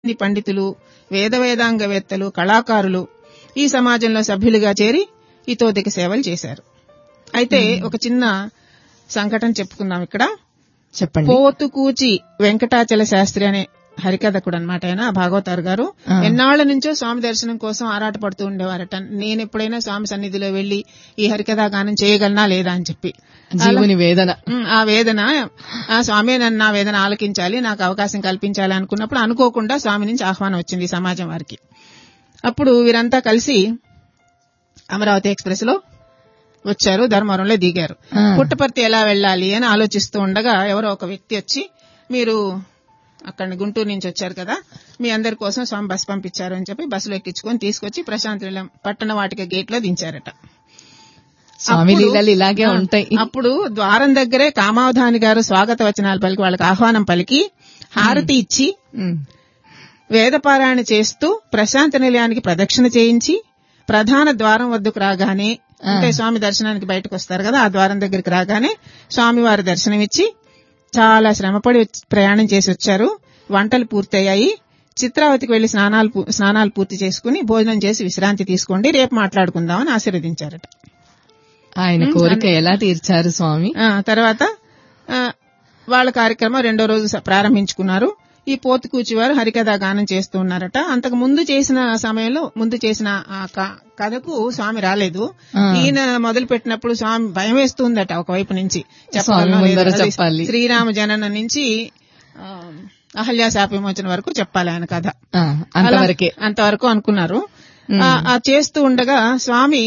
మంది పండితులు వేద వేదాంగవేత్తలు కళాకారులు ఈ సమాజంలో సభ్యులుగా చేరి ఇతోదిక సేవలు చేశారు అయితే ఒక చిన్న సంఘటన చెప్పుకుందాం ఇక్కడ చెప్పండి పోతుకూచి వెంకటాచల శాస్త్రి అనే హరికథకుడు అనమాట ఆయన భాగవతారు గారు ఆ. ఎన్నాళ్ల నుంచో స్వామి దర్శనం కోసం ఆరాటపడుతూ ఉండేవారట నేను ఎప్పుడైనా స్వామి సన్నిధిలో వెళ్లి ఈ హరికథా గానం చేయగలనా లేదా అని చెప్పి జీవుని వేదన ఉమ్, ఆ వేదన ఆ స్వామి నన్ను నా వేదన ఆలకించాలి నాకు అవకాశం కల్పించాలి అనుకున్నప్పుడు అనుకోకుండా స్వామి నుంచి ఆహ్వానం వచ్చింది ఈ సమాజం వారికి అప్పుడు వీరంతా కలిసి అమరావతి ఎక్స్ప్రెస్ లో వచ్చారు ధర్మవరంలో దిగారు ఆ. పుట్టపర్తి ఎలా వెళ్ళాలి అని ఆలోచిస్తూ ఉండగా ఎవరో ఒక వ్యక్తి వచ్చి మీరు అక్కడ గుంటూరు నుంచి వచ్చారు కదా మీ అందరి కోసం స్వామి బస్ పంపించారు అని చెప్పి బస్సులో ఎక్కించుకొని తీసుకొచ్చి ప్రశాంత్ నిలయం పట్టణ వాటిక గేట్ లో దించారట స్వామి అప్పుడు- లీలలు ఇలాగే ఆ, ఉంటాయి అప్పుడు ద్వారం దగ్గరే కామావధాని గారు స్వాగత వచనాలు పలికి వాళ్ళకి ఆహ్వానం పలికి హారతి ఇచ్చి ఉమ్. వేదపారాయణ చేస్తూ ప్రశాంత నిలయానికి ప్రదక్షిణ చేయించి ప్రధాన ద్వారం వద్దకు రాగానే అంటే స్వామి దర్శనానికి బయటకు వస్తారు కదా ఆ ద్వారం దగ్గరికి రాగానే స్వామి వారి దర్శనం ఇచ్చి చాలా శ్రమపడి వచ్చి- ప్రయాణం చేసి వచ్చారు వంటలు పూర్తయ్యాయి చిత్రావతికి వెళ్లి స్నానాలు పూ- స్నానాలు పూర్తి చేసుకుని భోజనం చేసి విశ్రాంతి తీసుకోండి రేపు మాట్లాడుకుందామని ఆశీర్వదించారట ఆయన కోరిక ఎలా తీర్చారు స్వామి ఆ, తర్వాత ఆ, వాళ్ళ కార్యక్రమం రెండో రోజు స- ప్రారంభించుకున్నారు ఈ పోతుకూచి వారు హరికథ గానం చేస్తూ ఉన్నారట అంతకు ముందు చేసిన సమయంలో ముందు చేసిన ఆ క- కథకు స్వామి రాలేదు ఆ. ఈయన మొదలు పెట్టినప్పుడు స్వామి భయం వేస్తుందట ఒకవైపు నుంచి చెప్పగలనో స్వామి ముందర లేదో. అది చెప్పాలి. శ్రీరామ జనన నుంచి ఆ, అహల్యా శాప విమోచన వరకు చెప్పాలి ఆయన కథ ఆ, అంతవరకే అలా- అంతవరకు అనుకున్నారు ఆ, ఆ చేస్తూ ఉండగా స్వామి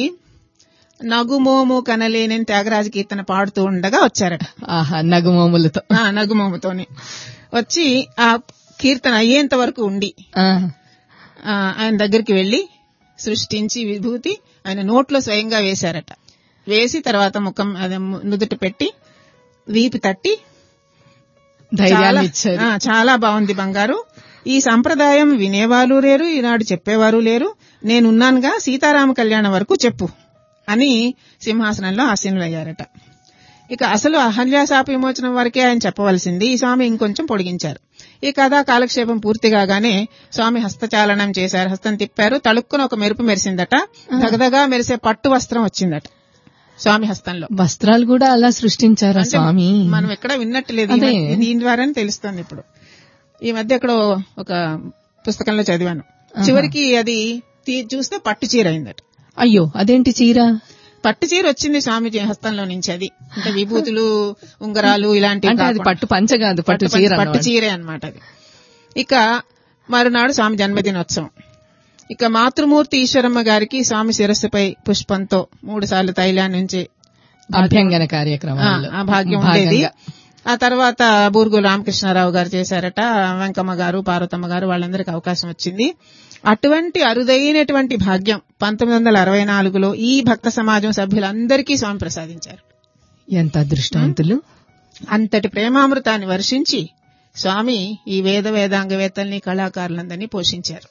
నగుమోము కనలేనని త్యాగరాజ కీర్తన పాడుతూ ఉండగా వచ్చారట ఆహా నగుమోములతో ఆ, నగుమోముతోని వచ్చి ఆ కీర్తన అయ్యేంత వరకు ఉండి ఆ, ఆ, ఆయన దగ్గరికి వెళ్లి సృష్టించి విభూతి ఆయన నోట్లో స్వయంగా వేశారట వేసి తర్వాత ముఖం అదే ము- నుదుట పెట్టి వీపు తట్టి ధైర్యాన్ని చాలా- ఇచ్చారు ఆ, చాలా బాగుంది బంగారు ఈ సంప్రదాయం వినేవారు లేరు ఈనాడు చెప్పేవారు లేరు నేనున్నానుగా సీతారామ కళ్యాణం వరకు చెప్పు అని సింహాసనంలో ఆసీనులయ్యారట ఇక అసలు అహల్యాశాప విమోచనం వరకే ఆయన చెప్పవలసింది ఈ స్వామి ఇంకొంచెం పొడిగించారు ఈ కథా కాలక్షేపం పూర్తి కాగానే స్వామి హస్తచాలనం చేశారు హస్తం తిప్పారు తళుక్కున ఒక మెరుపు మెరిసిందట దగదగా మెరిసే పట్టు వస్త్రం వచ్చిందట స్వామి హస్తంలో వస్త్రాలు కూడా అలా సృష్టించారా అంటే స్వామి మనం ఎక్కడ విన్నట్టు లేదు ఈ అదే. మధ్య- దీని ద్వారానే తెలుస్తుంది ఇప్పుడు ఈ మధ్య ఎక్కడో ఒక పుస్తకంలో చదివాను చివరికి అది తీ- చూస్తే పట్టు చీర అయిందట అయ్యో అదేంటి చీర పట్టు చీర వచ్చింది స్వామి హస్తంలో నుంచి అది అంటే విభూతులు ఉంగరాలు ఇలాంటివి అంటే అది కాకుండా. పట్టు పంచ కాదు పట్టు పట్టు చీర పట్టు అన్నమాట. చీరే అన్నమాట అది ఇక మరునాడు స్వామి జన్మదినోత్సవం ఇక మాతృమూర్తి ఈశ్వరమ్మ గారికి స్వామి శిరస్సుపై పుష్పంతో మూడు సార్లు తైలాన్ని నుంచి అభ్యంగన ఆ, కార్యక్రమాల్లో ఆ భాగ్యం ఉండేది భాగంగా. ఆ తర్వాత బూర్గు రామకృష్ణారావు గారు చేశారట వెంకమ్మ గారు పార్వతమ్మ గారు వాళ్ళందరికీ అవకాశం వచ్చింది అటువంటి అరుదైనటువంటి భాగ్యం పంతొమ్మిది వందల అరవై నాలుగులో ఈ భక్త సమాజం సభ్యులందరికీ స్వామి ప్రసాదించారు ఎంత అదృష్టవంతులు అంతటి ప్రేమామృతాన్ని వర్షించి స్వామి ఈ వేద వేదాంగవేత్తల్ని కళాకారులందరినీ పోషించారు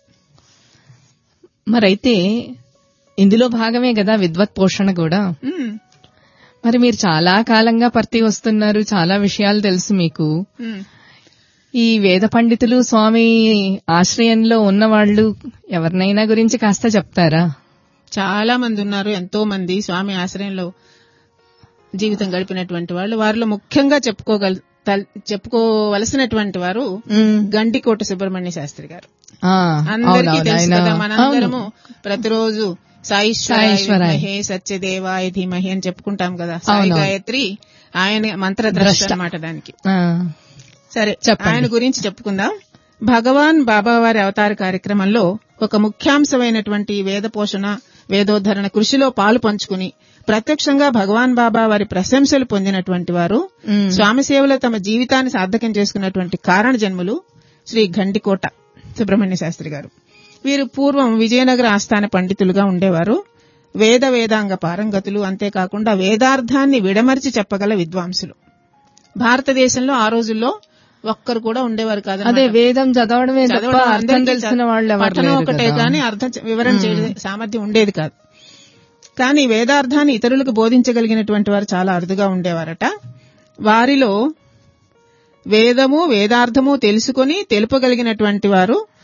మరైతే ఇందులో భాగమే కదా విద్వత్ పోషణ కూడా ఉమ్, మరి మీరు చాలా కాలంగా పర్తి వస్తున్నారు చాలా విషయాలు తెలుసు మీకు ఉమ్. ఈ వేద పండితులు స్వామి ఆశ్రయంలో ఉన్నవాళ్లు ఎవరినైనా గురించి కాస్త చెప్తారా చాలా మంది ఉన్నారు ఎంతో మంది స్వామి ఆశ్రయంలో జీవితం గడిపినటువంటి వాళ్ళు వారిలో ముఖ్యంగా చెప్పుకోగల తల్- చెప్పుకోవలసినటువంటి వారు గండికోట సుబ్రహ్మణ్య శాస్త్రి గారు ఆ, అందరికీ అవునవును, తెలుసు ఆయన- కదా మనందరము అవును. ప్రతిరోజు సాయిశ్వరాయ సాయిశ్వరాయ. విద్మహే సత్యదేవాయ ధీమహి అని చెప్పుకుంటాం కదా సాయి అవునవును. గాయత్రి ఆయన మంత్రద్రష్ట అన్నమాట దానికి ఆ, సరే చెప్పండి. ఆయన గురించి చెప్పుకుందాం భగవాన్ బాబావారి అవతార కార్యక్రమంలో ఒక ముఖ్యాంశమైనటువంటి వేద పోషణ వేదోద్ధరణ కృషిలో పాలు పంచుకుని ప్రత్యక్షంగా భగవాన్ బాబా వారి ప్రశంసలు పొందినటువంటి వారు ఉమ్. స్వామి సేవలో తమ జీవితాన్ని సార్థకం చేసుకున్నటువంటి కారణ జన్ములు శ్రీ గండికోట సుబ్రహ్మణ్య శాస్త్రి గారు వీరు పూర్వం విజయనగర ఆస్థాన పండితులుగా ఉండేవారు వేద వేదాంగ పారంగతులు అంతేకాకుండా వేదార్థాన్ని విడమర్చి చెప్పగల విద్వాంసులు భారతదేశంలో ఆ రోజుల్లో ఒక్కరు కూడా ఉండేవారు కాదు అదే వేదం చదవడమే తప్ప చదవడం అర్థం అందరికీ తెలిసిన వాళ్ళు ఎవరు పఠనం లేరు ఒకటే కదా. కానీ అర్థం చే- వివరణ చేయడం సామర్థ్యం ఉండేది కాదు కానీ వేదార్థాన్ని ఇతరులకు బోధించగలిగినటువంటి వారు చాలా అరుదుగా ఉండేవారట వారిలో వేదము వేదార్థము తెలుసుకొని తెలుపగలిగినటువంటి వారు